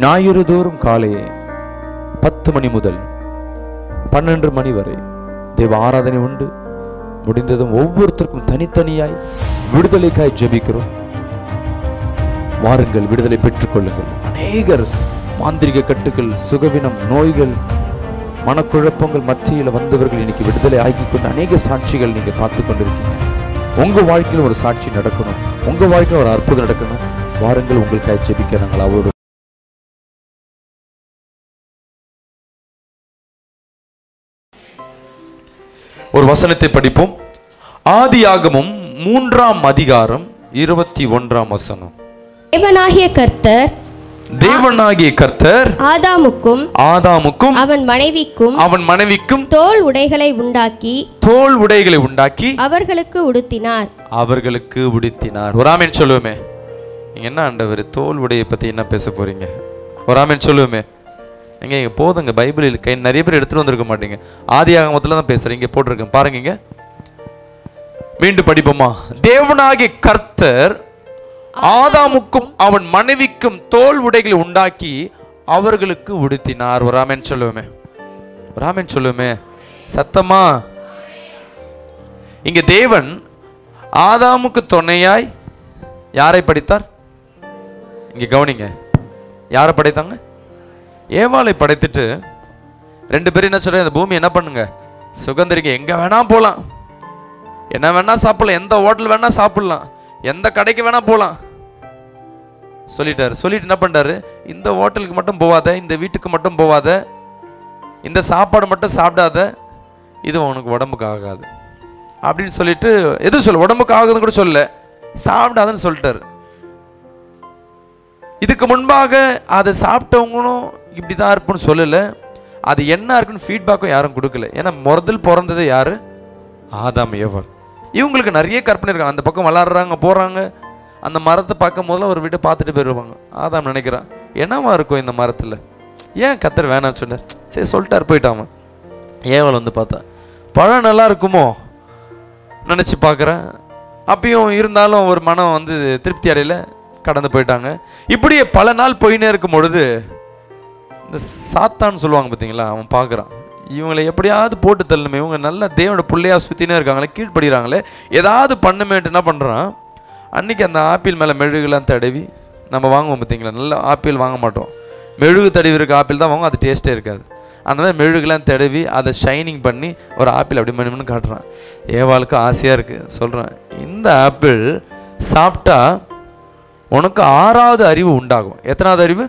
ஞாயிறு தோறும் காலை பத்து மணி முதல் பன்னெண்டு மணி வரை தேவ ஆராதனை உண்டு முடிந்ததும் ஒவ்வொருத்தருக்கும் தனித்தனியாய் விடுதலைக்காய் ஜெபிக்கிறோம் வாருங்கள் விடுதலை பெற்றுக்கொள்ளுங்கள் அநேகர் மாந்திரிக கட்டுகள் சுகவினம் நோய்கள் மனக்குழப்பங்கள் மத்தியில் வந்தவர்கள் இன்னைக்கு விடுதலை ஆக்கி கொண்டு அநேக சாட்சிகள் நீங்க பார்த்து கொண்டிருக்கீங்க உங்க வாழ்க்கையில் ஒரு சாட்சி நடக்கணும் உங்க வாழ்க்கையில் ஒரு அற்புதம் நடக்கணும் வாருங்கள் உங்களுக்காக ஜெபிக்க நாங்கள் அவரோடு ஒரு வசனத்தை படிப்போம் ஆதியாகமும் மூன்றாம் அதிகாரம் இருபத்தி ஒன்றாம் வசனம் தேவனாகிய கர்த்தர் தேவனாகிய கர்த்தர் ஆதாமுக்கும் ஆதாமுக்கும் அவன் மனைவிக்கும் அவன் மனைவிக்கும் தோல் உடைகளை உண்டாக்கி தோல் உடைகளை உண்டாக்கி அவர்களுக்கு உடுத்தினார் அவர்களுக்கு உடுத்தினார் ஒரு ஆமென் சொல்லுவோமே நீங்க என்ன ஆண்டவர் தோல் உடையை பத்தி என்ன பேச போறீங்க ஒரு ஆமென் சொல்லுவோமே எங்க இங்க போதுங்க பைபிளில் கை நிறைய பேர் எடுத்துட்டு வந்திருக்க மாட்டீங்க ஆதி ஆகமத்துல தான் பேசுறேன் இங்க போட்டிருக்கேன் பாருங்க இங்க மீண்டும் படிப்போமா தேவனாகிய கர்த்தர் ஆதாமுக்கும் அவன் மனைவிக்கும் தோல் உடைகளை உண்டாக்கி அவர்களுக்கு உடுத்தினார் ஒரு ஆமென் சொல்லுவோமே ஒரு ஆமென் சொல்லுவோமே சத்தமா இங்க தேவன் ஆதாமுக்கு துணையாய் யாரை படைத்தார் இங்க கவனிங்க யாரை படைத்தாங்க ஏவாளை படைத்துட்டு ரெண்டு பேரும் என்ன சொல்றாங்க இந்த பூமி என்ன பண்ணுங்க சுகந்தரிங்க எங்க வேணா போலாம் என்ன வேணா சாப்பிடலாம் எந்த ஹோட்டல் வேணா சாப்பிடலாம் எந்த கடைக்கு வேணா போலாம் சொல்லிட்டாரு சொல்லிட்டு என்ன பண்றாரு இந்த ஹோட்டலுக்கு மட்டும் போவாத இந்த வீட்டுக்கு மட்டும் போவாத இந்த சாப்பாடு மட்டும் சாப்பிடாத இது உனக்கு உடம்புக்கு ஆகாது அப்படின்னு சொல்லிட்டு எது சொல்ல உடம்புக்கு ஆகுதுன்னு கூட சொல்ல சாப்பிடாதுன்னு சொல்லிட்டாரு இதுக்கு முன்பாக அதை சாப்பிட்டவங்களும் இப்படி தான் இருப்புன்னு சொல்லல அது என்ன இருக்குன்னு ஃபீட்பேக்கும் யாரும் கொடுக்கல ஏன்னா முதல் பிறந்தது யாரு ஆதாம் ஏவல் இவங்களுக்கு நிறைய கற்பனை இருக்கு அந்த பக்கம் விளாடுறாங்க போறாங்க அந்த மரத்தை பார்க்கும் போதெல்லாம் ஒரு வீட்டை பார்த்துட்டு போயிடுவாங்க ஆதாம் நினைக்கிறான் என்னவா இருக்கும் இந்த மரத்துல ஏன் கத்தர் வேணாம்னு சொன்னார் சரி சொல்லிட்டார் போயிட்டாம ஏவல் வந்து பார்த்தா பழம் நல்லா இருக்குமோ நினச்சி பார்க்குறேன் அப்பயும் இருந்தாலும் ஒரு மனம் வந்து திருப்தி அடையல கடந்து போயிட்டாங்க இப்படியே பல நாள் போயினே இருக்கும் பொழுது இந்த சாத்தான்னு சொல்லுவாங்க பார்த்தீங்களா அவன் பார்க்குறான் இவங்களை எப்படியாவது போட்டு தள்ளணுமே இவங்க நல்ல தேவனோட பிள்ளையா சுற்றினே இருக்காங்களே கீழ்ப்படுகிறாங்களே ஏதாவது பண்ணுமேட்டு என்ன பண்ணுறான் அன்னைக்கு அந்த ஆப்பிள் மேலே மெழுகுலாம் தடவி நம்ம வாங்குவோம் பார்த்தீங்களா நல்ல ஆப்பிள் வாங்க மாட்டோம் மெழுகு தடவி இருக்க ஆப்பிள் தான் வாங்குவோம் அது டேஸ்ட்டே இருக்காது அந்த மாதிரி மெழுகுலாம் தடவி அதை ஷைனிங் பண்ணி ஒரு ஆப்பிள் அப்படி மணி மணி காட்டுறான் ஏவாளுக்கு ஆசையாக இருக்குது சொல்கிறேன் இந்த ஆப்பிள் சாப்பிட்டா உனக்கு ஆறாவது அறிவு உண்டாகும் எத்தனாவது அறிவு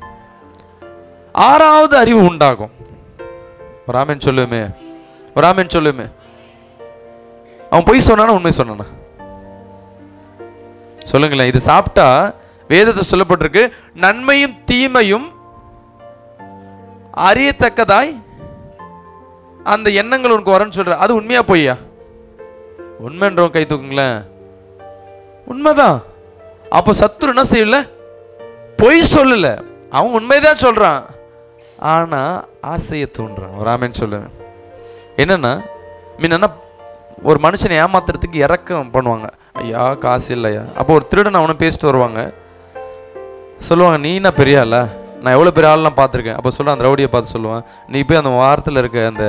ஆறாவது அறிவு உண்டாகும் ஒரு ஆமென் சொல்லுமே ஒரு ஆமென் சொல்லுமே அவன் பொய் சொன்னானா உண்மை சொன்னானா சொல்லுங்களேன் இது சாப்பிட்டா வேதத்தை சொல்லப்பட்டிருக்கு நன்மையும் தீமையும் அறியத்தக்கதாய் அந்த எண்ணங்கள் உனக்கு வரன்னு சொல்ற அது உண்மையா பொய்யா உண்மைன்றவன் கை தூக்குங்களேன் உண்மைதான் அப்போ சத்துரு என்ன செய்யல பொய் சொல்லல அவன் உண்மைதான் சொல்றான் ஆனா ஆசையை தூண்டுறான் ஒரு ஆமேன்னு சொல்லுவேன் என்னன்னா முன்னா ஒரு மனுஷனை ஏமாத்துறதுக்கு இறக்கம் பண்ணுவாங்க ஐயா காசு இல்லையா அப்போ ஒரு திருடன் அவனை பேசிட்டு வருவாங்க சொல்லுவாங்க நீ என்ன பெரிய ஆளா நான் எவ்வளோ பெரிய ஆள்லாம் பார்த்துருக்கேன் அப்போ சொல்ல அந்த ரவுடியை பார்த்து சொல்லுவேன் நீ போய் அந்த வாரத்தில் இருக்க அந்த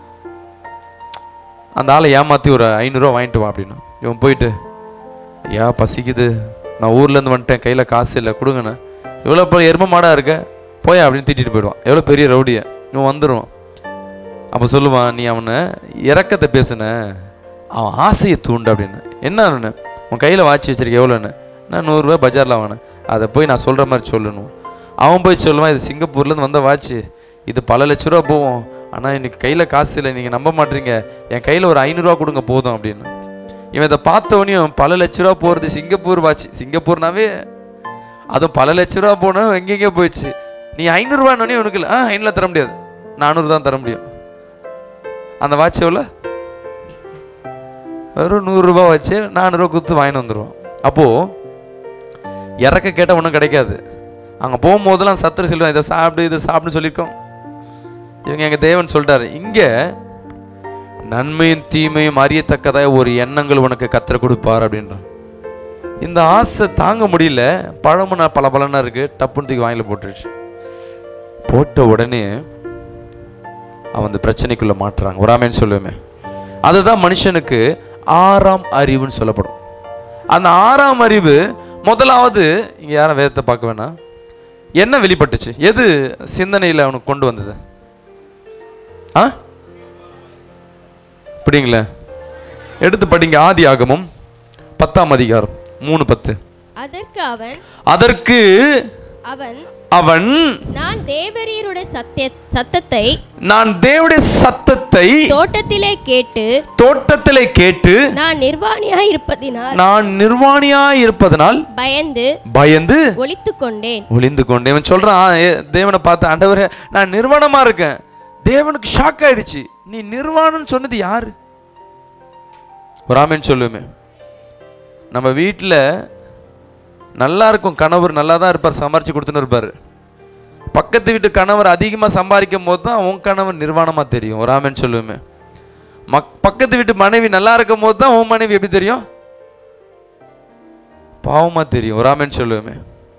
அந்த ஆளை ஏமாற்றி ஒரு ஐநூறுரூவா வாங்கிட்டு வா அப்படின்னு இவன் போயிட்டு ஐயா பசிக்குது நான் ஊர்லேருந்து வந்துட்டேன் கையில் காசு இல்லை கொடுங்கண்ணே இவ்வளோ இப்போ எரும மாடாக இருக்க போயா அப்படின்னு திட்டிட்டு போயிடுவான் எவ்வளோ பெரிய ரவுடியை இவன் வந்துடுவான் அப்போ சொல்லுவான் நீ அவனை இறக்கத்தை பேசுன அவன் ஆசையை தூண்டு அப்படின்னு என்ன அவனு? உன் கையில் வாட்சி வச்சிருக்க எவ்வளோன்னு நான் நூறுரூவா பஜாரில் வாங்கினேன் அதை போய் நான் சொல்கிற மாதிரி சொல்லணும் அவன் போய் சொல்லுவான் இது சிங்கப்பூர்லேருந்து வந்த வாட்ச் இது பல லட்ச ரூபா போகும் ஆனால் இன்னைக்கு கையில் காசு இல்லை நீங்கள் நம்ப மாட்டீங்க என் கையில் ஒரு ஐநூறுரூவா கொடுங்க போதும் அப்படின்னு இவன் இதை பார்த்தவனையும் பல லட்ச ரூபா போகிறது சிங்கப்பூர் வாட்ச் சிங்கப்பூர்னாவே அதுவும் பல லட்ச ரூபா போனால் எங்கெங்கே போயிடுச்சு நீ ஐநூறுரூவானோடனே உனக்கு இல்லை ஆ ஐநூறுல தர முடியாது நானூறு தான் தர முடியும் அந்த வாட்ச் எவ்வளோ வெறும் நூறுரூபா வச்சு நானூறுரூவா கொடுத்து வாங்கிட்டு வந்துடுவோம் அப்போது இறக்க கேட்டால் ஒன்றும் கிடைக்காது அங்கே போகும்போதெல்லாம் சத்துரு சொல்லுவான் இதை சாப்பிடு இதை சாப்பிடு சொல்லியிருக்கோம் இவங்க எங்கள் தேவன் சொல்லிட்டாரு இங்கே நன்மையும் தீமையும் அறியத்தக்கதாக ஒரு எண்ணங்கள் உனக்கு கத்தர கொடுப்பார் அப்படின்றான் இந்த ஆசை தாங்க முடியல பழமும் நான் பல பலனா இருக்கு டப்புன்னு தூக்கி வாயில போட்டுருச்சு போட்ட உடனே அவன் அந்த பிரச்சனைக்குள்ள மாட்டுறாங்க ஒரு ஆமேன்னு சொல்லுவேமே அதுதான் மனுஷனுக்கு ஆறாம் அறிவுன்னு சொல்லப்படும் அந்த ஆறாம் அறிவு முதலாவது இங்க யாரும் வேதத்தை பார்க்க வேணாம் என்ன வெளிப்பட்டுச்சு எது சிந்தனையில் அவனுக்கு கொண்டு வந்தது ஆ இப்படிங்களே எடுத்து படிங்க ஆதி ஆகமம் பத்தாம் அதிகாரம் மூணு பத்து அதற்கு அவன் அதற்கு அவன் அவன் நான் தேவரீருடைய சத்திய சத்தத்தை நான் தேவனுடைய சத்தத்தை தோட்டத்திலே கேட்டு தோட்டத்திலே கேட்டு நான் நிர்வாணியாய் இருப்பதினால் நான் நிர்வாணியாய் இருப்பதனால் பயந்து பயந்து ஒளித்து கொண்டேன் ஒளிந்து கொண்டு இவன் சொல்றான் ஏ, தேவனை பார்த்து ஆண்டவரே நான் நிர்வாணமா இருக்கேன் தேவனுக்கு ஷாக் ஆயிடுச்சு நீ நிர்வாணம்னு சொன்னது யாரு ஒரு ஆமேன்னு சொல்லுமே நம்ம வீட்டில் நல்லா இருக்கும் கணவர் நல்லா தான் இருப்பார் சம்பாரிச்சு கொடுத்துன்னு இருப்பார் பக்கத்து வீட்டு கணவர் அதிகமாக சம்பாதிக்கும் போது தான் உன் கணவர் நிர்வாணமாக தெரியும் ஒரு ஆமேன்னு சொல்லுவேமே மக் பக்கத்து வீட்டு மனைவி நல்லா இருக்கும் போது தான் உன் மனைவி எப்படி தெரியும் பாவமாக தெரியும் ஒரு ஆமேன்னு சொல்லுவேமே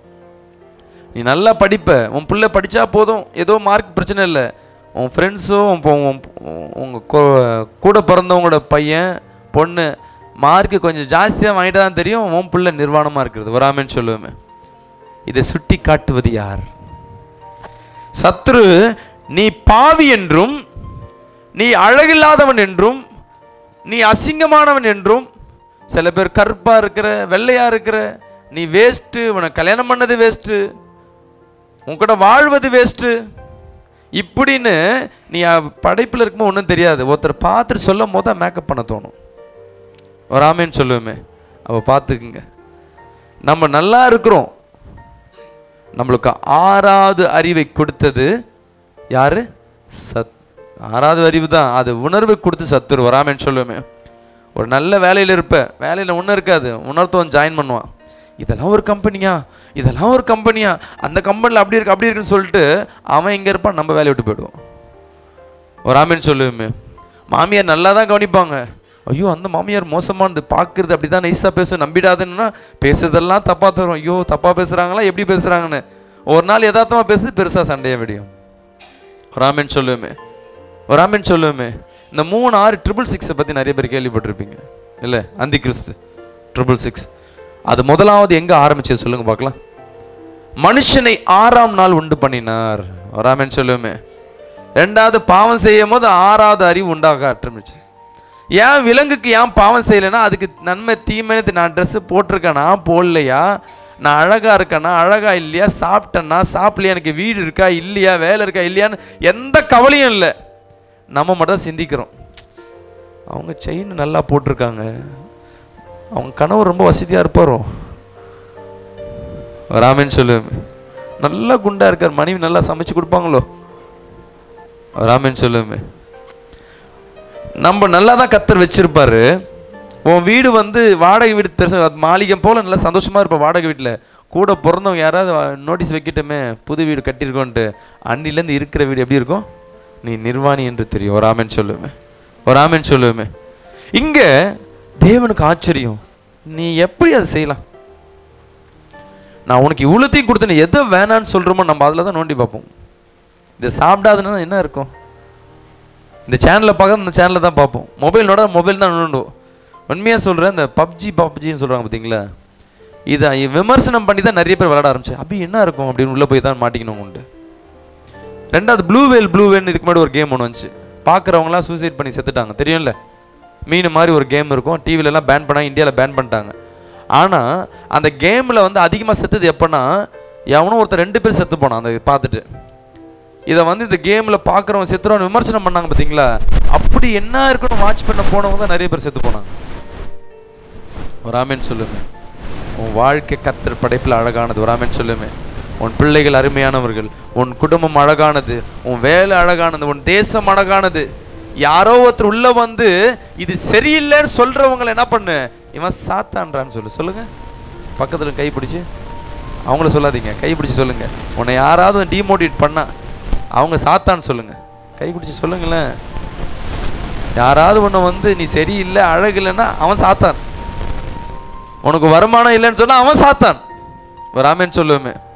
நீ நல்லா படிப்ப உன் பிள்ளை படித்தா போதும் ஏதோ மார்க் பிரச்சனை இல்லை உன் ஃப்ரெண்ட்ஸோ உங்கள் கூட பிறந்தவங்களோட பையன் பொண்ணு மார்க்கு கொஞ்சம் ஜாஸ்தியாக வாங்கிட்டு தான் தெரியும் உன் பிள்ளை நிர்வாணமாக இருக்கிறது வராமன்னு சொல்லுவேமே இதை சுட்டி காட்டுவது யார் சத்ரு நீ பாவி என்றும் நீ அழகில்லாதவன் என்றும் நீ அசிங்கமானவன் என்றும் சில பேர் கருப்பா இருக்கிற வெள்ளையா இருக்கிற நீ வேஸ்ட்டு உனக்கு கல்யாணம் பண்ணது வேஸ்ட்டு உன் கூட வாழ்வது வேஸ்ட்டு இப்படின்னு நீ படைப்பில் இருக்கும்போது ஒன்றும் தெரியாது ஒருத்தர் பார்த்துட்டு சொல்லும் போது தான் மேக்கப் பண்ண தோணும் ஒரு ஆமேன்னு சொல்லுவேமே அவள் பார்த்துக்குங்க நம்ம நல்லா இருக்கிறோம் நம்மளுக்கு ஆறாவது அறிவை கொடுத்தது யாரு சத் ஆறாவது அறிவு தான் அது உணர்வை கொடுத்து சத்துரு வராமேன்னு சொல்லுவேமே ஒரு நல்ல வேலையில் இருப்ப வேலையில் ஒன்றும் இருக்காது உணர்த்தவன் ஜாயின் பண்ணுவான் இதெல்லாம் ஒரு கம்பெனியா இதெல்லாம் ஒரு கம்பெனியா அந்த கம்பெனியில் அப்படி இருக்கு அப்படி இருக்குன்னு சொல்லிட்டு அவன் இங்கே இருப்பான் நம்ம வேலையை விட்டு போயிடுவோம் ஒரு ஆமேன்னு சொல்லுவேமே மாமியார் நல்லா தான் கவனிப்பாங்க ஐயோ அந்த மாமியார் மோசமானது பார்க்குறது அப்படி தான் நைஸாக பேசும் நம்பிடாதுன்னா பேசுறதெல்லாம் தப்பாக தரும் ஐயோ தப்பாக பேசுகிறாங்களா எப்படி பேசுகிறாங்கன்னு ஒரு நாள் யதார்த்தமாக பேசுறது பெருசாக சண்டையை விடியும் ஒரு ஆமேன்னு சொல்லுவேமே ஒரு ஆமேன்னு சொல்லுவேமே இந்த மூணு ஆறு ட்ரிபிள் சிக்ஸை பற்றி நிறைய பேர் கேள்விப்பட்டிருப்பீங்க இல்லை அந்தி கிறிஸ்து ட்ரிபிள் சிக்ஸ் அது முதலாவது எங்கே ஆரம்பிச்சது சொல்லுங்க பார்க்கலாம் மனுஷனை ஆறாம் நாள் உண்டு பண்ணினார் ஒரு ஆமேன்னு சொல்லுவேமே ரெண்டாவது பாவம் செய்யும் போது ஆறாவது அறிவு உண்டாக ஆரம்பிச்சு ஏன் விலங்குக்கு ஏன் பாவம் செய்யலைன்னா அதுக்கு நன்மை தீமைன்னு நான் ட்ரெஸ்ஸு போட்டிருக்கேனா போடலையா நான் அழகா இருக்கேனா அழகா இல்லையா சாப்பிட்டேன்னா சாப்பிடலையா எனக்கு வீடு இருக்கா இல்லையா வேலை இருக்கா இல்லையான்னு எந்த கவலையும் இல்லை நம்ம மட்டும் தான் சிந்திக்கிறோம் அவங்க செயின் நல்லா போட்டிருக்காங்க அவங்க கனவு ரொம்ப வசதியாக இருப்பாரோ ராமன் சொல்லு நல்லா குண்டா இருக்கார் மனைவி நல்லா சமைச்சு கொடுப்பாங்களோ ராமன் சொல்லுமே நம்ம நல்லா தான் கத்தர் வச்சிருப்பாரு உன் வீடு வந்து வாடகை வீடு பெருசா மாளிகை போல நல்லா சந்தோஷமா இருப்ப வாடகை வீட்டில் கூட பிறந்தவங்க யாராவது நோட்டீஸ் வைக்கட்டுமே புது வீடு கட்டியிருக்கோன்ட்டு அன்னிலேருந்து இருக்கிற வீடு எப்படி இருக்கும் நீ நிர்வாணி என்று தெரியும் ஒரு ஆமேன் சொல்லுவேமே ஒரு ஆமேன் சொல்லுவேமே இங்க தேவனுக்கு ஆச்சரியம் நீ எப்படி அதை செய்யலாம் நான் உனக்கு இவ்வளோத்தையும் கொடுத்து நீ எதை வேணான்னு சொல்கிறோமோ நம்ம அதில் தான் நோண்டி பார்ப்போம் இதை சாப்பிடாதுன்னா என்ன இருக்கும் இந்த சேனலை பார்க்க இந்த சேனலில் தான் பார்ப்போம் மொபைலோட மொபைல் தான் நோண்டுவோம் உண்மையாக சொல்கிறேன் இந்த பப்ஜி பப்ஜின்னு சொல்கிறாங்க பார்த்தீங்களா இதை விமர்சனம் பண்ணி தான் நிறைய பேர் விளையாட ஆரம்பிச்சு அப்படி என்ன இருக்கும் அப்படின்னு உள்ளே போய் தான் மாட்டிக்கணும் உண்டு ரெண்டாவது ப்ளூ வேல் ப்ளூ வேல் இதுக்கு முன்னாடி ஒரு கேம் ஒன்று வந்துச்சு பார்க்குறவங்களாம் சூசைட் பண்ணி செத்துட்டாங்க தெரியும்ல மீன் மாதிரி ஒரு கேம் இருக்கும் டிவிலலாம் பேன் பண்ணாங்க இந்தியாவில் பேன் பண்ணிட்டாங்க ஆனால் அந்த கேமில் வந்து அதிகமாக செத்துது எப்போன்னா எவனும் ஒருத்தர் ரெண்டு பேர் செத்து போனான் அந்த பார்த்துட்டு இதை வந்து இந்த கேமில் பார்க்குறவங்க செத்துறவங்க விமர்சனம் பண்ணாங்க பார்த்தீங்களா அப்படி என்ன இருக்கணும் வாட்ச் பண்ண போனவங்க தான் நிறைய பேர் செத்து போனாங்க ஒரு ஆமேன் சொல்லுமே உன் வாழ்க்கை கத்தர் படைப்பில் அழகானது ஒரு ஆமேன் சொல்லுமே உன் பிள்ளைகள் அருமையானவர்கள் உன் குடும்பம் அழகானது உன் வேலை அழகானது உன் தேசம் அழகானது யாரோ ஒருத்தர் உள்ள வந்து இது சரியில்லைன்னு சொல்றவங்களை என்ன பண்ணு இவன் சாத்தான்றான்னு சொல்லு சொல்லுங்க பக்கத்துல கை பிடிச்சு அவங்கள சொல்லாதீங்க கை பிடிச்சு சொல்லுங்க உன்னை யாராவது டிமோட்டிவேட் பண்ணா அவங்க சாத்தான்னு சொல்லுங்க கை பிடிச்சு சொல்லுங்களேன் யாராவது உன்னை வந்து நீ சரியில்லை அழகு இல்லைன்னா அவன் சாத்தான் உனக்கு வருமானம் இல்லைன்னு சொன்னா அவன் சாத்தான் வராமேன்னு சொல்லுவேமே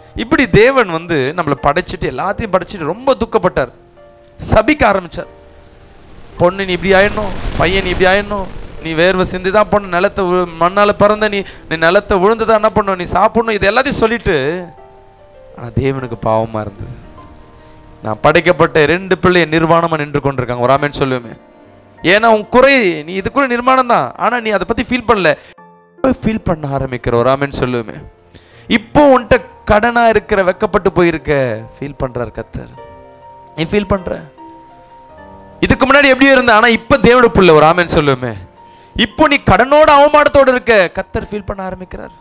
இப்படி தேவன் வந்து நம்மளை படைச்சிட்டு எல்லாத்தையும் படைச்சிட்டு ரொம்ப துக்கப்பட்டார் சபிக்க ஆரம்பிச்சார் பொண்ணு நீ இப்படி ஆயிடணும் பையன் நீ இப்படி ஆயிடணும் நீ வேர்வை சிந்தி தான் பொண்ணு நிலத்தை உழு- மண்ணால பிறந்த நீ நீ நிலத்தை விழுந்து தான் என்ன பண்ணணும் நீ சாப்பிடணும் இது எல்லாத்தையும் சொல்லிட்டு ஆனா தேவனுக்கு பாவமா இருந்தது நான் படைக்கப்பட்ட ரெண்டு பிள்ளைய நிர்வாணமா நின்று கொண்டிருக்காங்க ஒரு ஆமேன்னு சொல்லுவேன் ஏன்னா உன் குறை நீ இது கூட நிர்மாணம் தான் ஆனா நீ அதை பத்தி ஃபீல் பண்ணல ஃபீல் பண்ண ஆரம்பிக்கிற ஒரு ஆமேன்னு சொல்லுவேன் இப்போ உன்கிட்ட கடனா இருக்கிற வெக்கப்பட்டு போயிருக்க ஃபீல் பண்றார் கத்தர் நீ ஃபீல் பண்ற இதுக்கு முன்னாடி எப்படி இருந்த ஆனா இப்ப தேவனோட புள்ள ஒரு ஆமேன்னு சொல்லுவேமே இப்போ நீ கடனோட அவமானத்தோட இருக்க கத்தர் ஃபீல் பண்ண ஆரம்பிக்கிறார்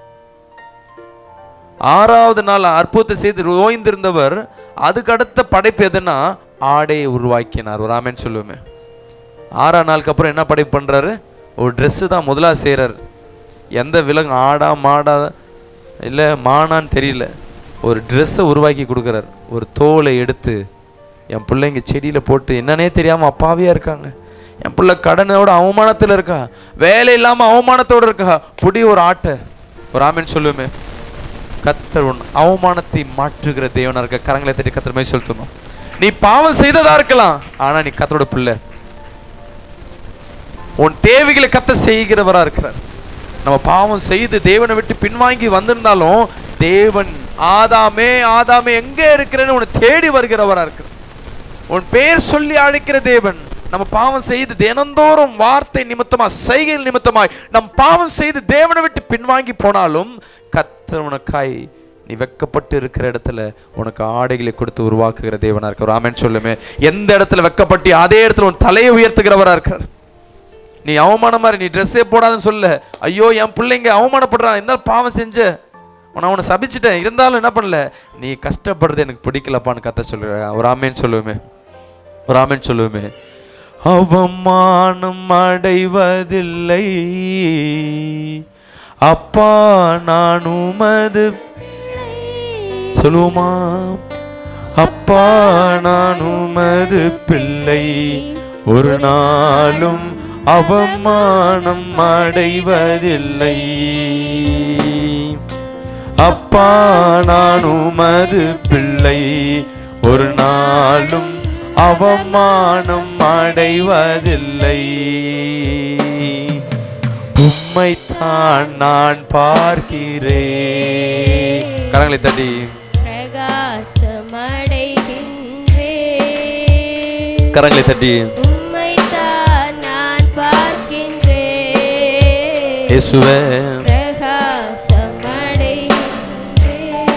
ஆறாவது நாள் அற்புதத்தை செய்து ஓய்ந்திருந்தவர் அதுக்கு அடுத்த படைப்பு எதுனா ஆடையை உருவாக்கினார் ஒரு ஆமேன்னு சொல்லுவேமே ஆறாம் நாளுக்கு அப்புறம் என்ன படைப்பு பண்றாரு ஒரு Dress தான் முதலா செய்றாரு எந்த விலங்கு ஆடா மாடா இல்லை மானான்னு தெரியல ஒரு ட்ரெஸ்ஸை உருவாக்கி கொடுக்குறாரு ஒரு தோலை எடுத்து என் பிள்ளைங்க செடியில் போட்டு என்னன்னே தெரியாமல் அப்பாவியாக இருக்காங்க என் பிள்ளை கடனோட அவமானத்தில் இருக்கா வேலை இல்லாமல் அவமானத்தோடு இருக்கா புடி ஒரு ஆட்டை ஒரு ஆமேன்னு சொல்லுவேமே கத்தர் உன் அவமானத்தை மாற்றுகிற தேவனா இருக்க கரங்களை தட்டி கத்தர் மாதிரி சொல்லுமா நீ பாவம் செய்ததா இருக்கலாம் ஆனா நீ கத்தரோட பிள்ளை உன் தேவைகளை கத்த செய்கிறவரா இருக்கிறார் நம்ம பாவம் செய்து தேவனை விட்டு பின்வாங்கி வந்திருந்தாலும் தேவன் ஆதாமே ஆதாமே எங்கே இருக்கிறேன்னு உன்னை தேடி வருகிறவரா இருக்கிறார் உன் பேர் சொல்லி அழைக்கிற தேவன் நம்ம பாவம் செய்து தினந்தோறும் வார்த்தை நிமித்தமா செய்கைகள் நிமித்தமாய் நம் பாவம் செய்து தேவனை விட்டு பின்வாங்கி போனாலும் கத்தர் உனக்காய் நீ வெக்கப்பட்டு இருக்கிற இடத்துல உனக்கு ஆடைகளை கொடுத்து உருவாக்குகிற தேவனா இருக்கிற ஆமென் சொல்லுமே எந்த இடத்துல வெக்கப்பட்டு அதே இடத்துல உன் தலையை உயர்த்துகிறவரா இருக்கிறார் நீ அவமானமா இரு, நீ ட்ரெஸ்ஸே போடாதுன்னு சொல்ல ஐயோ என் பிள்ளைங்க அவமானப்படுறான் இருந்தாலும் பாவம் செஞ்ச நான் அவனை சபிச்சிட்டேன் இருந்தாலும் என்ன பண்ணல நீ கஷ்டப்படுறது எனக்கு பிடிக்கலப்பான்னு கத்த சொல்ற ஒரு ஆமேன்னு சொல்லுவேமே ஒரு ஆமேன்னு சொல்லுவேமே அவமானம் அடைவதில்லை அப்பா நான் உமது சொல்லுவோமா அப்பா நான் உமது பிள்ளை ஒரு நாளும் அவமானம் அடைவதில்லை அப்பா நான் உமது பிள்ளை ஒரு நாளும் அவமானம் அடைவதில்லை உம்மைத்தான் நான் பார்க்கிறேன் கரங்களை தட்டி பிரகாசமடைகின்றேன் கரங்களை தட்டி உம்மைத்தான் நான் பார்க்கின்றேன் இயேசுவே பிரகாசமடைகின்றேன்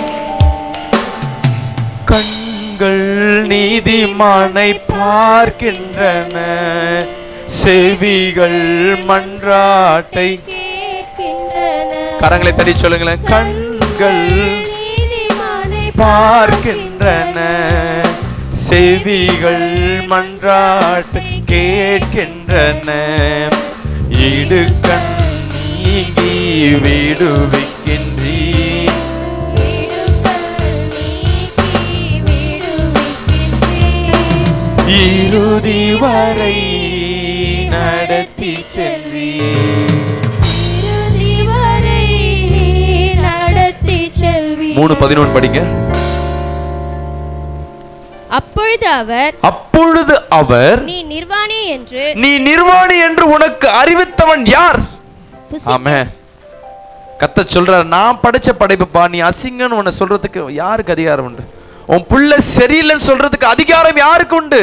கண்கள் நீதிமானை பார்க்கின்றன செவிகள் மன்றாட்டை கேட்கின்றன கரங்களை தட்டி சொல்லுங்களேன் கண்கள் நீதிமானை பார்க்கின்றன செவிகள் மன்றாட்டை கேட்கின்றன இடுக்கண் நீங்கி விடுவிக்கின்றீர் இறுதி வரை நடத்தி செல்வியே மூணு பதினொன்று படிங்க அப்பொழுது அவர் அப்பொழுது அவர் நீ நிர்வாணி என்று நீ நிர்வாணி என்று உனக்கு அறிவித்தவன் யார் புசி- ஆமே கத்த சொல்றார் நான் படைச்ச படைப்புப்பா நீ அசிங்கன்னு உன்னை சொல்றதுக்கு யாருக்கு அதிகாரம் உண்டு உன் புள்ள சரியில்லைன்னு சொல்றதுக்கு அதிகாரம் யாருக்கு உண்டு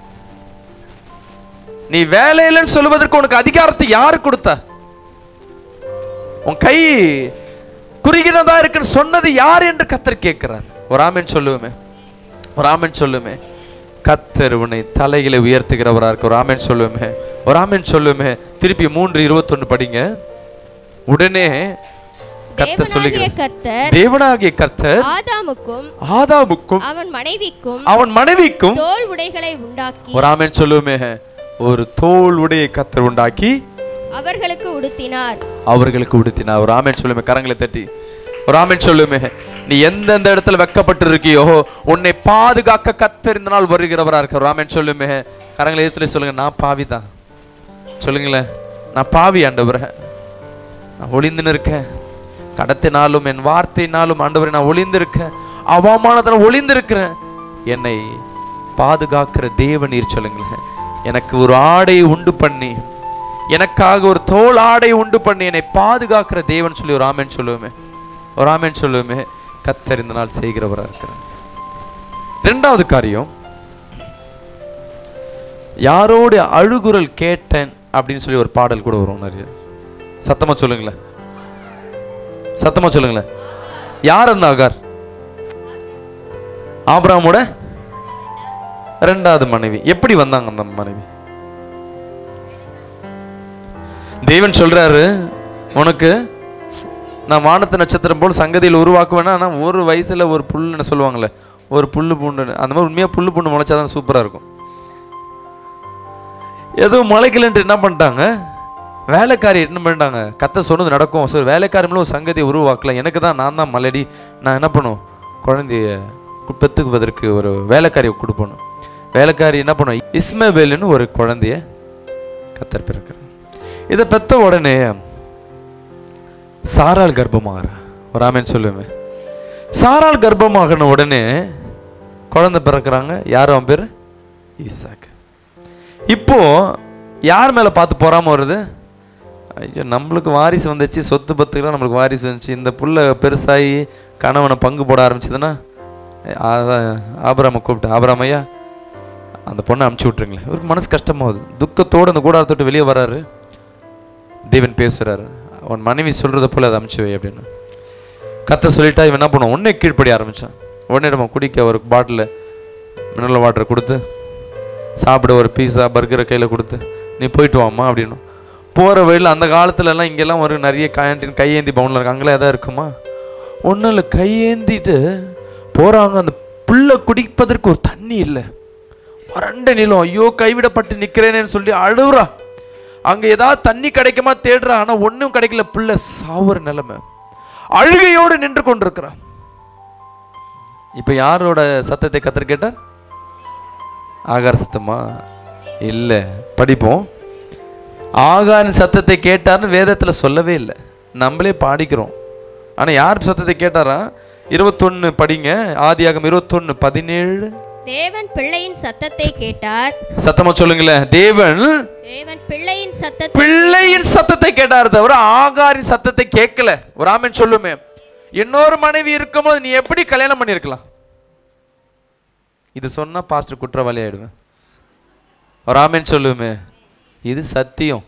நீ வேலை இல்லைன்னு சொல்லுவதற்கு உனக்கு அதிகாரத்தை யாரு கொடுத்தா உன் கை குறுகினதா இருக்குன்னு சொன்னது யார் என்று கத்தர் கேட்கிறார் ஒரு ஆமென் சொல்லுவோமே ஒரு ஆமென் சொல்லுமே கத்தர் உன்னை தலையில உயர்த்துகிறவரா இருக்கு ஒரு ஆமென் சொல்லுமே ஒரு ஆமென் சொல்லுமே திருப்பி மூன்று இருபத்தொன்னு படிங்க உடனே கத்த தேவனாகிய சொல்லுகிறார் கர்த்தர் தேவனாகிய கர்த்தர் ஆதாமுக்கும் ஆதாமுக்கும் அவன் மனைவிக்கும் அவன் மனைவிக்கும் தோல் உடைகளை உண்டாக்கி ஒரு ஆமென் சொல்லுமே ஒரு தோல் உடைய கத்தர் உண்டாக்கி அவர்களுக்கு உடுத்தினார் அவர்களுக்கு உடுத்தினார் ஒரு ஆமென் சொல்லுமே கரங்களை தட்டி ஒரு ஆமென் சொல்லுமே நீ எந்தெந்த இடத்துல வெக்கப்பட்டு இருக்கியோ உன்னை பாதுகாக்க கத்தர் இந்த நாள் வருகிறவரா இருக்க ஒரு ஆமென் சொல்லுமே கரங்களை எதிர்த்துல சொல்லுங்க நான் பாவிதான் சொல்லுங்களேன் நான் பாவி ஆண்டவரே நான் ஒளிந்துன்னு இருக்கேன் கடத்தினாலும் என் வார்த்தையினாலும் ஆண்டவரை நான் ஒளிந்திருக்கேன் அவமானத்தில் ஒளிந்திருக்கிறேன் என்னை பாதுகாக்கிற தேவன் நீர் சொல்லுங்களேன் எனக்கு ஒரு ஆடையை உண்டு பண்ணி எனக்காக ஒரு தோல் ஆடை உண்டு பண்ணி என்னை பாதுகாக்கிற தேவன் சொல்லி ஒரு ஆமேன் சொல்லுவோமே ஒரு ஆமேன் சொல்லுவோமே கத்தர் இந்த நாள் செய்கிறவராக இருக்கிறார் ரெண்டாவது காரியம் யாரோட அழுகுரல் கேட்டேன் அப்படின்னு சொல்லி ஒரு பாடல் கூட வரும் நிறைய சத்தமா சொல்லுங்களேன் சத்தமா சொல்லுங்களேன் யார் அந்த அகார் ஆபிரகாமோட ரெண்டாவது மனைவி எப்படி வந்தாங்க அந்த மனைவி தேவன் சொல்றாரு உனக்கு ஸ்- நான் வானத்து நட்சத்திரம் போல் சங்கதியில் உருவாக்குவேன்னா ஆனால் ஒரு வயசுல ஒரு புல்லுன்னு சொல்லுவாங்கல்ல ஒரு புல்லு பூண்டு அந்த மாதிரி உண்மையாக புல்லு பூண்டு முளைச்சாதான் சூப்பராக இருக்கும் எதுவும் முளைக்கலன்ட்டு என்ன பண்ணிட்டாங்க வேலைக்காரி என்ன பண்ணிட்டாங்க கத்த சொன்னது நடக்கும் சரி வேலைக்காரங்களும் ஒரு சங்கதியை உருவாக்கலாம் எனக்கு தான் நான் தான் மலடி நான் என்ன பண்ணும் குழந்தைய கு- பெத்துக்குவதற்கு ஒரு வேலைக்காரியை கொடுப்போம் வேலைக்காரி என்ன பண்ணும் இஸ்மவேலுன்னு ஒரு குழந்தைய கத்தர் பிறக்கிறார் இதை பெத்த உடனே சாராள் கர்ப்பமாகறா ஒரு ஆமேன்னு சொல்லுவேன் சாராள் கர்ப்பமாகின உடனே குழந்தை பிறக்கிறாங்க யார் அவன் பேர் ஈசாக்கு இப்போ யார் மேலே பார்த்து பொறாம வருது ஐயோ நம்மளுக்கு வாரிசு வந்துச்சு சொத்து பத்துக்கெல்லாம் நம்மளுக்கு வாரிசு வந்துச்சு இந்த புள்ள பெருசாகி கணவனை பங்கு போட ஆரம்பிச்சதுன்னா அதான் ஆபராம கூப்பிட்டு ஆபராம் ஐயா அந்த பொண்ணை அமுச்சு விட்ருங்களேன் இவருக்கு மனசு கஷ்டமாகுது துக்கத்தோடு அந்த கூடாரத்தை விட்டு வெளியே வராரு தேவன் பேசுறாரு அவன் மனைவி சொல்றத போல அதை அமுச்சு வை அப்படின்னு கத்த சொல்லிட்டா இவன் என்ன பண்ணுவான் உடனே கீழ்ப்படி ஆரம்பிச்சான் உடனே நம்ம குடிக்க ஒரு பாட்டில் மினரல் வாட்டர் கொடுத்து சாப்பிட ஒரு பீஸா பர்கரை கையில் கொடுத்து நீ போயிட்டு வாம்மா அப்படின்னு போகிற வழியில் அந்த காலத்துலலாம் இங்கெல்லாம் ஒரு நிறைய கேண்டீன் கையேந்தி பவுனில் இருக்கு அங்கெல்லாம் எதாவது இருக்குமா ஒன்றும் இல்லை கையேந்திட்டு போகிறாங்க அந்த புல்லை குடிப்பதற்கு ஒரு தண்ணி இல்லை வறண்ட நிலம் ஐயோ கைவிடப்பட்டு நிற்கிறேனேன்னு சொல்லி அழுகுறா அங்கே ஏதாவது தண்ணி கிடைக்குமா தேடுறா ஆனால் ஒன்றும் கிடைக்கல புள்ள சாவுற நிலைமை அழுகையோடு நின்று கொண்டிருக்கிறா இப்போ யாரோட சத்தத்தை கத்தர் கேட்டார் ஆகார் சத்தமா இல்லை படிப்போம் ஆகாரின் சத்தத்தை கேட்டார்னு வேதத்தில் சொல்லவே இல்லை நம்மளே பாடிக்கிறோம் ஆனால் யார் சத்தத்தை கேட்டாரா இருபத்தொன்று படிங்க ஆதியாகம் இருபத்தொன்று பதினேழு தேவன் பிள்ளையின் சத்தத்தை கேட்டார் சத்தமா சொல்லுங்களேன் தேவன் தேவன் பிள்ளையின் சத்தத்தை பிள்ளையின் சத்தத்தை கேட்டார் தவிர ஆகாரின் சத்தத்தை கேட்கல ஒரு ஆமென் சொல்லுமே இன்னொரு மனைவி இருக்கும்போது நீ எப்படி கல்யாணம் பண்ணியிருக்கலாம் இது சொன்னா பாஸ்டர் குற்றவாளி ஆயிடுவேன் ஒரு ஆமென் சொல்லுமே இது சத்தியம்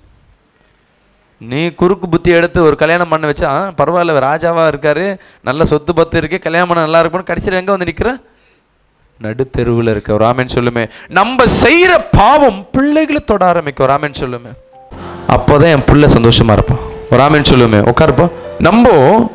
நீ குறுக்கு புத்தி எடுத்து ஒரு கல்யாணம் பண்ண வச்சா ஆ, பரவாயில்ல ராஜாவா இருக்காரு நல்ல சொத்து பத்து இருக்கு கல்யாணம் பண்ண நல்லா இருக்கும்னு கடைசியில் எங்க வந்து நிக்கிற நடுத்தெருவில் இருக்க ஒரு ஆமென் சொல்லுமே நம்ம செய்யற பாவம் பிள்ளைகளை தொட ஆரம்பிக்க ஒரு ஆமென் சொல்லுமே அப்போதான் என் பிள்ளை சந்தோஷமா இருப்பான் ஒரு ஆமென் சொல்லுமே உட்காருப்பா நம்ம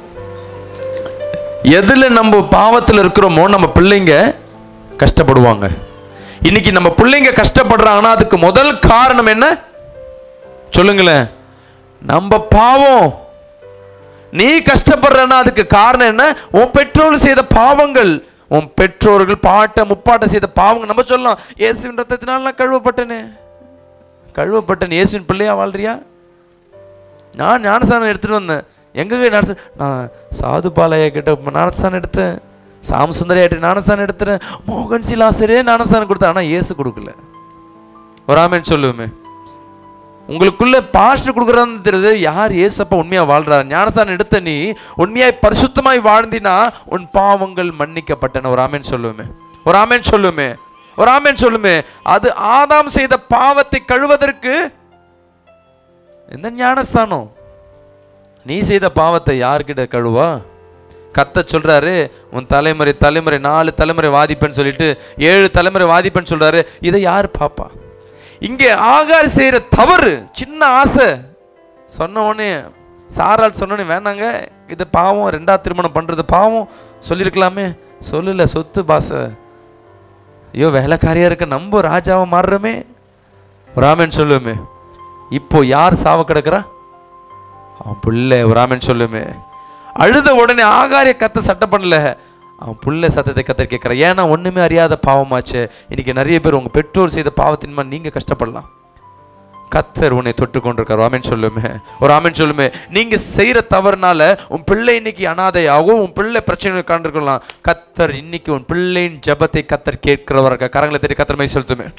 எதுல நம்ம பாவத்தில் இருக்கிறோமோ நம்ம பிள்ளைங்க கஷ்டப்படுவாங்க இன்னைக்கு நம்ம பிள்ளைங்க கஷ்டப்படுறாங்கன்னா அதுக்கு முதல் காரணம் என்ன சொல்லுங்களேன் நம்ம பாவம் நீ கஷ்டப்படுறன்னா அதுக்கு காரணம் என்ன உன் பெற்றோர்கள் செய்த பாவங்கள் உன் பெற்றோர்கள் பாட்ட முப்பாட்ட செய்த பாவங்கள் நம்ம சொல்லலாம் இயேசுவின் ரத்தத்தினால் நான் கழுவப்பட்டேனே கழுவப்பட்டேன் இயேசுவின் பிள்ளையா வாழ்றியா நான் ஞானஸ்தானம் எடுத்துட்டு வந்தேன் எங்க ஞானச நான் சாது பாலையா கிட்ட ஞானஸ்தானம் எடுத்தேன் சாம் சுந்தரியாட்ட ஞானஸ்தானம் எடுத்துறேன் மோகன் சிலாசரே ஞானஸ்தானம் கொடுத்தேன் ஆனா இயேசு கொடுக்கல ஒரு ஆமேன் சொல்லுவேமே உங்களுக்குள்ள பாஸ்டர் கொடுக்குறான்னு தெரியுது யார் ஏசப்பா உண்மையா வாழ்றாரு ஞானசானம் எடுத்த நீ உண்மையாய் பரிசுத்தமாய் வாழ்ந்தினா உன் பாவங்கள் மன்னிக்கப்பட்டன ஒரு ஆமேன் சொல்லுவேமே ஒரு ஆமேன் சொல்லுமே ஒரு ஆமேன் சொல்லுமே அது ஆதாம் செய்த பாவத்தை கழுவதற்கு இந்த ஞானஸ்தானம் நீ செய்த பாவத்தை யார்கிட்ட கழுவா கத்த சொல்றாரு உன் தலைமுறை தலைமுறை நாலு தலைமுறை வாதிப்பேன்னு சொல்லிட்டு ஏழு தலைமுறை வாதிப்பேன்னு சொல்றாரு இதை யார் பாப்பா இங்கே ஆகார் செய்யற தவறு சின்ன ஆசை சொன்ன உடனே சாரால் சொன்ன உடனே வேணாங்க இது பாவம் ரெண்டாவது திருமணம் பண்றது பாவம் சொல்லியிருக்கலாமே சொல்லல சொத்து பாச ஐயோ வேலைக்காரியா இருக்க நம்ம ராஜாவை மாறுறோமே ராமன் சொல்லுமே இப்போ யார் சாவ கிடக்குறா அவன் புள்ள ராமன் சொல்லுமே அழுத உடனே ஆகாரிய கத்த சட்டை பண்ணல அவன் புள்ள சத்தத்தை கத்த கேட்குறான் ஏன்னா ஒண்ணுமே அறியாத பாவமாச்சே இன்னைக்கு நிறைய பேர் உங்க பெற்றோர் செய்த பாவத்தின்மா நீங்க கஷ்டப்படலாம் கத்தர் உன்னை தொட்டு கொண்டிருக்கார் ஆமென் சொல்லுமே ஒரு ஆமென் சொல்லுமே நீங்க செய்யற தவறுனால உன் பிள்ளை இன்னைக்கு அனாதையாகவும் உன் பிள்ளை பிரச்சனை காண்டிருக்கலாம் கத்தர் இன்னைக்கு உன் பிள்ளையின் ஜெபத்தை கத்தர் கேட்கிறவராக கரங்களை தேடி கத்தர் மை செலுத்துமே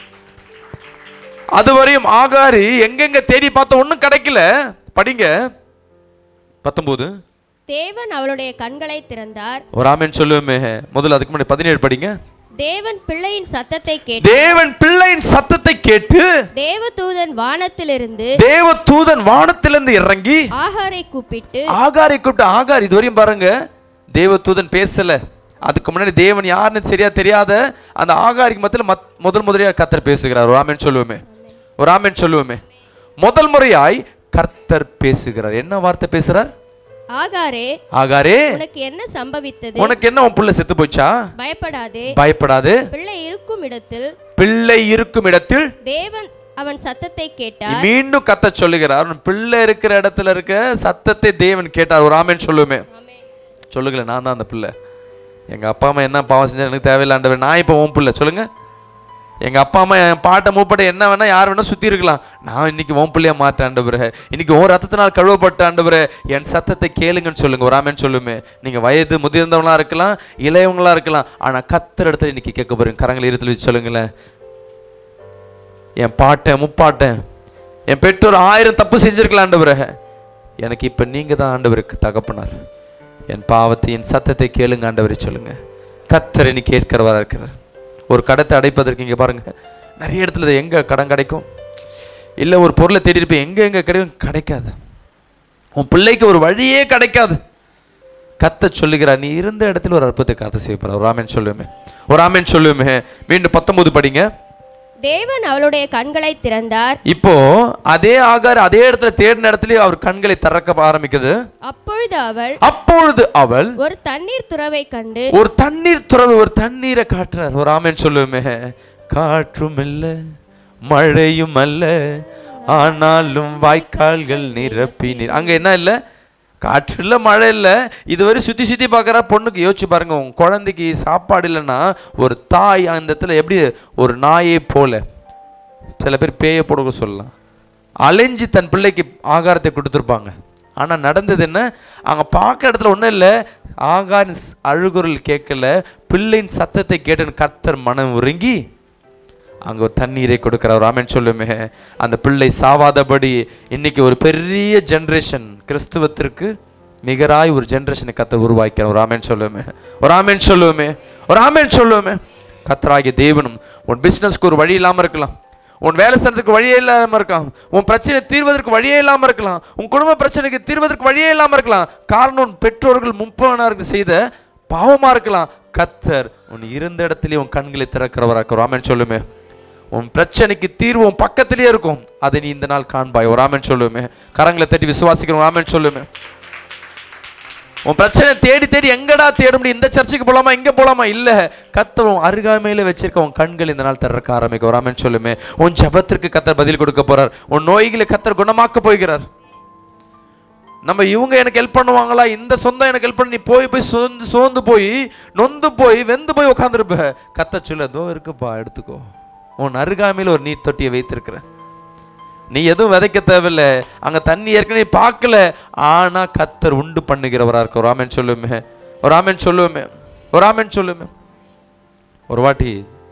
அதுவரையும் ஆகாரி எங்கெங்க தேடி பார்த்த ஒண்ணும் கிடைக்கல படிங்க பத்தொன்பது தேவன் அவளுடைய கண்களை திறந்தார் ஒரு ஆமென் சொல்லுவோமே முதல்ல அதுக்கு முன்னாடி பதினேழு படிங்க தேவன் பிள்ளையின் சத்தத்தை கேட்டு தேவன் பிள்ளையின் சத்தத்தை கேட்டு தேவதூதன் வானத்திலிருந்து தேவ தூதன் வானத்திலிருந்து இறங்கி ஆகாரை கூப்பிட்டு ஆகாரை கூப்பிட்டு ஆகார் இதுவரையும் பாருங்க தேவ தூதன் பேசல அதுக்கு முன்னாடி தேவன் யாருன்னு சரியா தெரியாத அந்த ஆகாரிக்கு மத்தியில் மத் முதல் முதலியா கர்த்தர் பேசுகிறார் ஒரு ஆமென் சொல்லுவோமே ஒரு ஆமென் சொல்லுவோமே முதல் முறையாய் கர்த்தர் பேசுகிறார் என்ன வார்த்தை பேசுறார் ஆகாரே ஆகாரே உனக்கு என்ன சம்பவித்தது உனக்கு என்ன உன் புள்ள செத்து போச்சா பயப்படாதே பயப்படாது பிள்ளை இருக்கும் இடத்தில் பிள்ளை இருக்கும் இடத்தில் தேவன் அவன் சத்தத்தை கேட்டார் மீண்டும் கத்த சொல்லுகிறார் உன் பிள்ளை இருக்கிற இடத்துல இருக்க சத்தத்தை தேவன் கேட்டார் ஒரு ஆமென் சொல்லுவேமே சொல்லுங்களேன் நான் தான் அந்த பிள்ளை எங்க அப்பா அம்மா என்ன பாவம் செஞ்சா எனக்கு தேவையில்லாண்டவர் நான் இப்போ உன் பிள்ளை சொல்லுங்க எங்க அப்பா அம்மா என் பாட்டை மூப்பட்டை என்ன வேணா யார் வேணா சுத்தி இருக்கலாம் நான் இன்னைக்கு உன் பிள்ளைய மாட்டேன் ஆண்டவரே இன்னைக்கு உன் ரத்தத்தினால் கழுவப்பட்ட ஆண்டவரே என் சத்தத்தை கேளுங்கன்னு சொல்லுங்க ஒரு ஆமென் சொல்லுமே நீங்க வயது முதிர்ந்தவங்களா இருக்கலாம் இளையவங்களா இருக்கலாம் ஆனா கத்தர் இடத்துல இன்னைக்கு கேட்க போறீங்க கரங்களை இருத்துல வச்சு சொல்லுங்களேன் என் பாட்டேன் முப்பாட்டேன் என் பெற்றோர் ஆயிரம் தப்பு செஞ்சிருக்கலாம் ஆண்டவரே எனக்கு இப்போ நீங்க தான் ஆண்டவருக்கு தகப்பனார் என் பாவத்தை என் சத்தத்தை கேளுங்க ஆண்டவரை சொல்லுங்க கத்தர் நீ கேட்கிறவரா இருக்கிறார் ஒரு கடத்தை அடைப்பதற்கு இங்க பாருங்க நிறைய இடத்துல இது எங்க கடன் கிடைக்கும் இல்லை ஒரு பொருளை தேடி இருப்பேன் எங்க எங்க கிடைக்கும் கிடைக்காது உன் பிள்ளைக்கு ஒரு வழியே கிடைக்காது கத்த சொல்லுகிறார் நீ இருந்த இடத்துல ஒரு அற்புதத்தை காத்து செய்யப்படுற ஒரு ஆமென் சொல்லுவேமே ஒரு ஆமென் சொல்லுவேமே மீண்டும் பத்தொன்பது படிங்க தேவன் அவளுடைய கண்களை திறந்தார் இப்போ அதே ஆகார் அதே இடத்துல தேடின இடத்துல அவர் கண்களை திறக்க ஆரம்பிக்குது அப்பொழுது அவள் அப்பொழுது அவள் ஒரு தண்ணீர் துறவை கண்டு ஒரு தண்ணீர் துறவு ஒரு தண்ணீரை காட்டுறார் ஒரு ஆமென் சொல்லுவோமே காற்றும் இல்ல மழையும் அல்ல ஆனாலும் வாய்க்கால்கள் நிரப்பி நீர் அங்க என்ன இல்ல காற்று இல்ல மழை இல்ல இதுவரை சுத்தி சுத்தி பார்க்கறா பொண்ணுக்கு யோசிச்சு பாருங்க உங்க குழந்தைக்கு சாப்பாடு இல்லைன்னா ஒரு தாய் அந்த இடத்துல எப்படி ஒரு நாயை போல சில பேர் பேயை போடுக்க சொல்லலாம் அலைஞ்சு தன் பிள்ளைக்கு ஆகாரத்தை கொடுத்துருப்பாங்க ஆனால் நடந்தது என்ன அங்கே பார்க்குற இடத்துல ஒன்றும் இல்லை ஆகாரின் ஸ்- அழுகுரல் கேட்கல பிள்ளையின் சத்தத்தை கேட்டு கர்த்தர் மனம் உருங்கி அங்கே ஒரு தண்ணீரை கொடுக்குறார் ராமன் சொல்லுமே அந்த பிள்ளை சாவாதபடி இன்னைக்கு ஒரு பெரிய ஜென்ரேஷன் கிறிஸ்துவத்திற்கு நிகராய் ஒரு ஜென்ரேஷனை கத்த உருவாக்கிறார் ஒரு ஆமேன் சொல்லுவோமே ஒரு ஆமேன் சொல்லுவோமே ஒரு ஆமேன் சொல்லுவோமே கத்தராகிய தேவனும் உன் பிசினஸ்க்கு ஒரு வழி இல்லாமல் இருக்கலாம் உன் வேலை செய்யறதுக்கு வழியே இல்லாமல் இருக்கலாம் உன் பிரச்சனை தீர்வதற்கு வழியே இல்லாமல் இருக்கலாம் உன் குடும்ப பிரச்சனைக்கு தீர்வதற்கு வழியே இல்லாமல் இருக்கலாம் காரணம் உன் பெற்றோர்கள் முப்பவனாருக்கு செய்த பாவமா இருக்கலாம் கத்தர் உன் இருந்த இடத்திலே உன் கண்களை திறக்கிறவரா இருக்கிற ஆமேன் சொல்லுமே உன் பிரச்சனைக்கு தீர்வு உன் பக்கத்திலேயே இருக்கும் அதை நீ இந்த நாள் காண்பாய் ஒரு ஆமேன் சொல்லுமே கரங்களை தட்டி விசுவாசிக்கிறோம் ஆமேன் சொல்லுமே உன் பிரச்சனை தேடி தேடி எங்கடா தேட முடியும் இந்த சர்ச்சுக்கு போலாமா இங்க போலாமா இல்ல கத்தர் உன் அருகாமையில வச்சிருக்க உன் கண்கள் இந்த நாள் திறக்க ஆரம்பிக்க வராமன்னு சொல்லுமே உன் ஜெபத்திற்கு கத்தர் பதில் கொடுக்க போறார் உன் நோய்களை கத்தர் குணமாக்க போகிறார் நம்ம இவங்க எனக்கு ஹெல்ப் பண்ணுவாங்களா இந்த சொந்தம் எனக்கு ஹெல்ப் பண்ணி நீ போய் போய் சோர்ந்து சோர்ந்து போய் நொந்து போய் வெந்து போய் உட்காந்துருப்ப கத்த சொல்ல தோ இருக்குப்பா எடுத்துக்கோ உன் அருகாமையில் ஒரு நீர் தொட்டியை வைத்திருக்கிறேன் நீ எதுவும் விதைக்க தேவையில்ல அங்க தண்ணி ஏற்கனவே பார்க்கல ஆனா கத்தர் உண்டு பண்ணுகிறவரா இருக்க ஒரு ஆமேன் சொல்லுமே ஒரு ஆமேன் சொல்லுவோமே ஒரு ஆமேன் சொல்லுமே ஒரு வாட்டி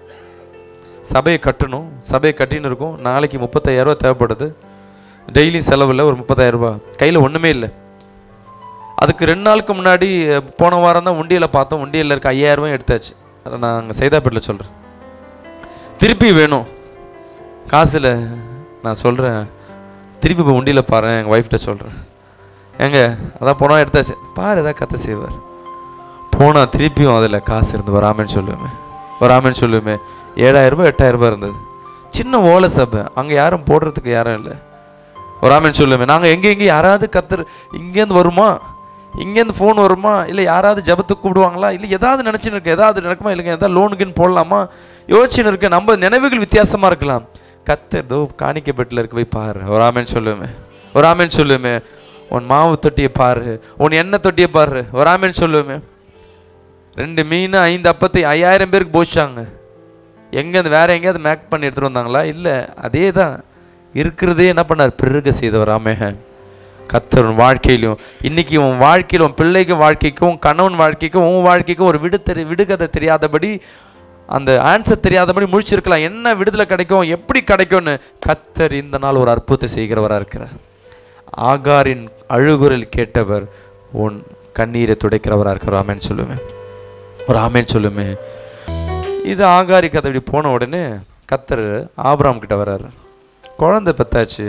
சபையை கட்டணும் சபையை கட்டின்னு இருக்கும் நாளைக்கு முப்பத்தாயிரம் ரூபாய் தேவைப்படுது டெய்லி செலவில் ஒரு முப்பதாயிரம் ரூபாய் கையில் ஒன்றுமே இல்லை அதுக்கு ரெண்டு நாளுக்கு முன்னாடி அஹ், போன வாரம் தான் உண்டியலை பார்த்தோம் உண்டியலில் இருக்க ஐயாயிரம் ரூபாய் எடுத்தாச்சு அதை நான் அங்கே சைதாப்பேட்டில் சொல்கிறேன் திருப்பி வேணும் காசில் நான் சொல்கிறேன் திருப்பி இப்போ உண்டியில் பாரு எங்கள் ஒய்ஃப்கிட்ட சொல்கிறேன் ஏங்க அதான் போனால் எடுத்தாச்சு பாரு ஏதாவது கதை செய்வார் போனால் திருப்பியும் அதில் காசு இருந்து வராமன்னு சொல்லுவேன் வராமன்னு சொல்லுவேன் ஏழாயிரம் ரூபாய் எட்டாயிரம் ரூபாய் இருந்தது சின்ன ஓலை சபை அங்கே யாரும் போடுறதுக்கு யாரும் இல்லை வராமன்னு சொல்லுவேன் நாங்கள் எங்கே எங்கே யாராவது கத்தர் இங்கேருந்து வருமா இங்கேருந்து ஃபோன் வருமா இல்லை யாராவது ஜபத்துக்கு கூப்பிடுவாங்களா இல்லை ஏதாவது நினச்சின்னு இருக்கு ஏதாவது நடக்குமா இல்லைங்க ஏதாவது லோனுக்குன்னு போடலாமா யோசிச்சுன்னு இருக்கு நம்ம நினைவுகள் வித்தியாசமாக இருக்கலாம் கத்தர் தோ காணிக்கை பெட்டில் இருக்கு போய் பாரு ஒரு ஆமேன்னு சொல்லுவேன் ஒரு ஆமேன்னு சொல்லுவேன் உன் மாவு தொட்டியை பாரு உன் எண்ணெய் தொட்டியை பாரு ஒரு ஆமேன்னு சொல்லுவேன் ரெண்டு மீன் ஐந்து அப்பத்தை ஐயாயிரம் பேருக்கு போச்சாங்க எங்கேருந்து வேற எங்கேயாவது மேக் பண்ணி எடுத்துட்டு வந்தாங்களா இல்லை அதே தான் இருக்கிறதே என்ன பண்ணார் பெருக செய்தவராமே கத்தர் உன் வாழ்க்கையிலும் இன்னைக்கு உன் வாழ்க்கையில் உன் பிள்ளைக்கு வாழ்க்கைக்கும் உன் கணவன் வாழ்க்கைக்கும் உன் வாழ்க்கைக்கும் ஒரு விடு தெரி விடுகதை தெரியாதபடி அந்த ஆன்சர் தெரியாதபடி முழிச்சிருக்கலாம் என்ன விடுதலை கிடைக்கும் எப்படி கிடைக்கும்னு கத்தர் இந்த நாள் ஒரு அற்புதத்தை செய்கிறவராக இருக்கிறார் ஆகாரின் அழுகுரல் கேட்டவர் உன் கண்ணீரை துடைக்கிறவராக இருக்கிற ஆமேன்னு சொல்லுவேன் ஒரு ஆமேன்னு சொல்லுமே இது ஆகாரி கதை இப்படி போன உடனே கத்தர் ஆபிராம் கிட்ட வர்றாரு குழந்தை பெத்தாச்சு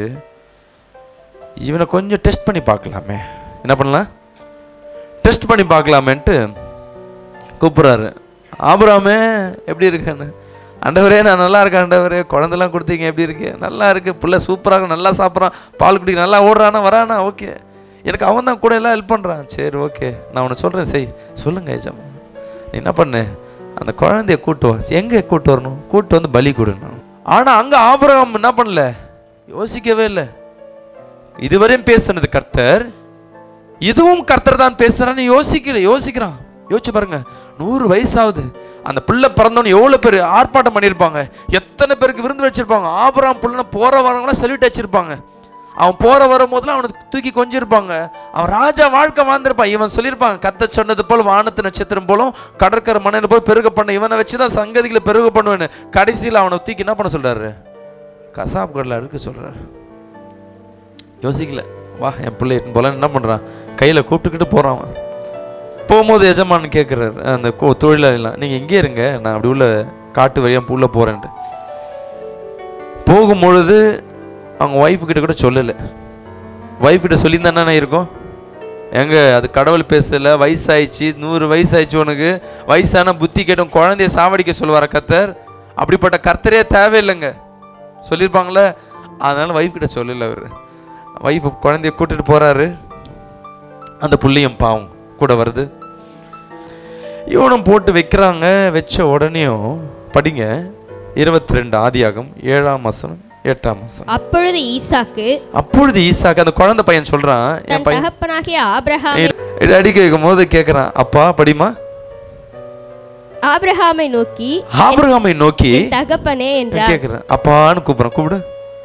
இவனை கொஞ்சம் டெஸ்ட் பண்ணி பார்க்கலாமே என்ன பண்ணலாம் டெஸ்ட் பண்ணி பார்க்கலாமேன்ட்டு கூப்பிட்றாரு ஆபிராமே எப்படி இருக்கேன்னு ஆண்டவரே நான் நல்லா இருக்கேன் ஆண்டவரே குழந்தெல்லாம் கொடுத்தீங்க எப்படி இருக்கு நல்லா இருக்கு பிள்ளை சூப்பராக நல்லா சாப்பிட்றான் பால் குடிக்க நல்லா ஓடுறானா வரானா ஓகே எனக்கு அவன் தான் கூட எல்லாம் ஹெல்ப் பண்ணுறான் சரி ஓகே நான் உன்னை சொல்கிறேன் செய் சொல்லுங்க ஏஜாமா நீ என்ன பண்ணு அந்த குழந்தைய கூட்டு வா எங்கே கூட்டு வரணும் கூட்டு வந்து பலி கொடுணும் ஆனால் அங்கே ஆபிரகாம் என்ன பண்ணல யோசிக்கவே இல்லை இதுவரையும் பேசுனது கர்த்தர் இதுவும் கர்த்தர் தான் பேசுறான்னு யோசிக்கல யோசிக்கிறான் யோசிச்சு பாருங்க நூறு வயசாகுது அந்த பிள்ளை பிறந்தவனு எவ்வளோ பேர் ஆர்ப்பாட்டம் பண்ணியிருப்பாங்க எத்தனை பேருக்கு விருந்து வச்சிருப்பாங்க ஆபராம் பிள்ளை போற வரவங்களாம் செல்யூட் வச்சிருப்பாங்க அவன் போற வரும்போதெல்லாம் அவனை தூக்கி கொஞ்சிருப்பாங்க அவன் ராஜா வாழ்க்கை வாழ்ந்திருப்பான் இவன் சொல்லியிருப்பாங்க கத்த சொன்னது போல் வானத்து நட்சத்திரம் போலும் கடற்கரை மண்ணில் போல் பெருக பண்ண இவனை வச்சு தான் சங்கதிகளை பெருக பண்ணுவேன்னு கடைசியில் அவனை தூக்கி என்ன பண்ண சொல்றாரு கசாப் கடையில் அறுக்க சொல்றாரு யோசிக்கல வா என் பிள்ளை போல என்ன பண்ணுறான் கையில் கூப்பிட்டுக்கிட்டு போகிறான் அவன் போகும்போது எஜமான் கேட்குறாரு அந்த கோ தொழிலாளிலாம் நீங்கள் இங்கே இருங்க நான் அப்படி உள்ள காட்டு வழியாக உள்ள போகிறேன்ட்டு போகும்பொழுது அவங்க ஒய்ஃபு கிட்ட கூட சொல்லலை ஒய்ஃப் கிட்ட சொல்லியிருந்தானே இருக்கும் எங்க அது கடவுள் பேசல வயசாயிடுச்சு நூறு வயசாயிடுச்சு உனக்கு வயசான புத்தி கேட்டும் குழந்தைய சாவடிக்க சொல்லுவார கர்த்தர் அப்படிப்பட்ட கர்த்தரே தேவையில்லைங்க சொல்லியிருப்பாங்களே அதனால ஒய்ஃப் கிட்ட சொல்லல அவர் ஒய்ஃப் குழந்தைய கூட்டிட்டு போறாரு அந்த புள்ளியும் பாவம் கூட வருது இவனும் போட்டு வைக்கிறாங்க வச்ச உடனேயும் படிங்க இருபத்தி ரெண்டு ஆதியாகம் ஏழாம் மாசம் எட்டாம் மாசம் அப்பொழுது ஈசாக்கு அப்பொழுது ஈசாக்கு அந்த குழந்தை பையன் சொல்றான் என் தன் பையன் தகப்பனாகிய ஆபிரகாமை இது அடிக்க வைக்கும் போது கேட்குறான் அப்பா படிமா ஆபிரகாமை நோக்கி ஆபிரகாமை நோக்கி என் தகப்பனே என்றார் கேட்குறேன் அப்பான்னு கூப்பிடுறான் கூப்பிடு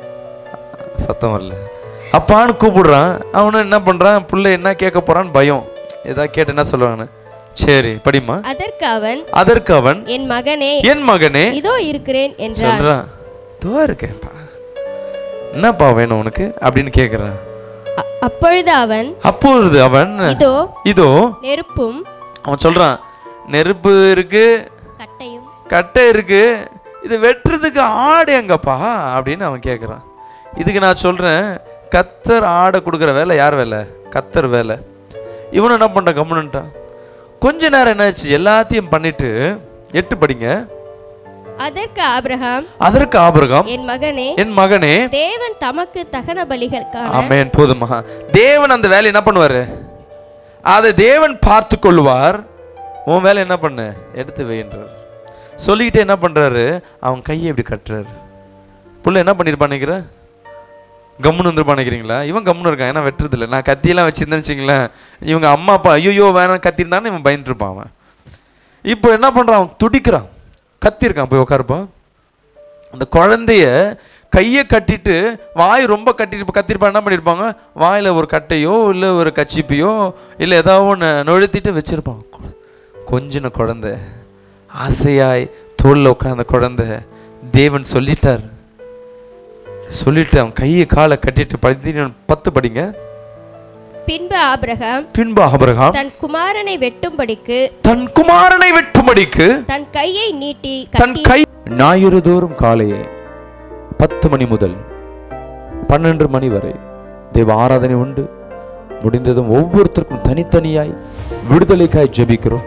சத்தம் வரல அப்பான்னு கூப்பிடுறான் அவனும் என்ன பண்றான் புள்ள என்ன கேட்க போறான்னு பயம் ஏதாவது கேட்டு என்ன சொல்லுவாங்கன்னு சரி படிமா அதற்கு அவன் அதற்கு அவன் என் மகனே என் மகனே இதோ இருக்கிறேன் என்றான் சொல்றான் துவா இருக்கேன்ப்பா என்னப்பா வேணும் உனக்கு அப்படின்னு கேட்குறான் அ- அப்பொழுது அவன் அப்பொழுது அவன் இதோ இதோ நெருப்பும் அவன் சொல்றான் நெருப்பு இருக்கு கட்டையும் கட்டை இருக்கு இது வெட்டுறதுக்கு ஆடு எங்கப்பா அப்படின்னு அவன் கேட்குறான் இதுக்கு நான் சொல்றேன் கத்தர் ஆடை கொடுக்குற வேலை யார் வேலை கத்தர் வேலை இவனும் என்ன பண்ணுறான் கம்முன்னுட்டான் கொஞ்ச நேரம் என்னாச்சு எல்லாத்தையும் பண்ணிட்டு எட்டு படிங்க அதற்கு ஆபிரகாம் அதற்கு ஆபிரகாம் என் மகனே என் மகனே தேவன் தமக்கு தகன பலிகளுக்கான ஆமென் போதுமா தேவன் அந்த வேலை என்ன பண்ணுவாரு அதை தேவன் பார்த்து கொள்வார் உன் வேலை என்ன பண்ணு எடுத்து வைன்றார் சொல்லிக்கிட்டே என்ன பண்றாரு அவன் கையை இப்படி கட்டுறாரு புள்ள என்ன பண்ணிருப்பான் நினைக்கிற கம்முன்னு வந்துருப்பான் நினைக்கிறீங்களா இவன் கம்முன்னு இருக்கான் ஏன்னா வெட்டுறது இல்லை நான் கத்தியெல்லாம் வச்சிருந்தேன்னு வச்சுங்களேன் இவங்க அம்மா அப்பா ஐயோ வேணாம் கத்திருந்தான்னு இவன் பயந்துட்டு இருப்பான் அவன் இப்போ என்ன பண்றான் அவன் துடிக்கிறான் கத்திருக்கான் போய் உட்காருப்பான் அந்த குழந்தைய கையை கட்டிட்டு வாய் ரொம்ப கட்டிட்டு கத்திருப்பா என்ன பண்ணியிருப்பாங்க வாயில் ஒரு கட்டையோ இல்லை ஒரு கச்சிப்பையோ இல்லை ஏதாவது ஒன்று நொழுத்திட்டு வச்சிருப்பாங்க கு- கொஞ்சின குழந்தை ஆசையாய் தோளில் உட்கார்ந்த குழந்தை தேவன் சொல்லிட்டார் சொல்லிட்டு அவன் கையை காலை கட்டிட்டு பதி பத்து படிங்க பின்பு ஆபிரகாம் பின்பு ஆபிரகாம் தன் குமாரனை வெட்டும்படிக்கு தன் குமாரனை வெட்டும்படிக்கு தன் கையை நீட்டி தன் கட்டி கை ஞாயிறு தோறும் காலையே பத்து மணி முதல் பன்னெண்டு மணி வரை தேவ ஆராதனை உண்டு முடிந்ததும் ஒவ்வொருத்தருக்கும் தனித்தனியாய் விடுதலைக்காய் ஜெபிக்கிறோம்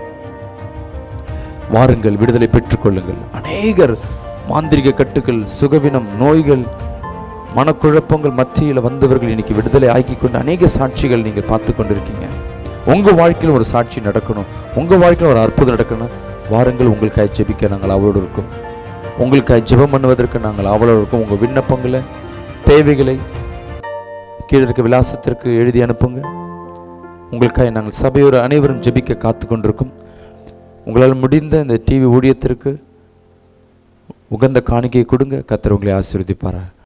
வாருங்கள் விடுதலை பெற்றுக்கொள்ளுங்கள் அநேகர் மாந்திரிக கட்டுகள் சுகவினம் நோய்கள் மனக்குழப்பங்கள் மத்தியில் வந்தவர்கள் இன்னைக்கு விடுதலை ஆக்கி கொண்டு அநேக சாட்சிகள் நீங்கள் பார்த்து கொண்டிருக்கீங்க உங்க வாழ்க்கையில் ஒரு சாட்சி நடக்கணும் உங்க வாழ்க்கையில் ஒரு அற்புதம் நடக்கணும் வாருங்கள் உங்களுக்காக ஜெபிக்க நாங்கள் அவளோடு இருக்கோம் உங்களுக்காக ஜெபம் பண்ணுவதற்கு நாங்கள் அவளோடு இருக்கோம் உங்கள் விண்ணப்பங்களை தேவைகளை கீழே இருக்க விலாசத்திற்கு எழுதி அனுப்புங்க உங்களுக்காக நாங்கள் சபையோர் அனைவரும் ஜெபிக்க காத்து கொண்டிருக்கோம் உங்களால் முடிந்த இந்த டிவி ஊழியத்திற்கு உகந்த காணிக்கையை கொடுங்க கத்தர் உங்களை ஆசீர்வதிப்பாரா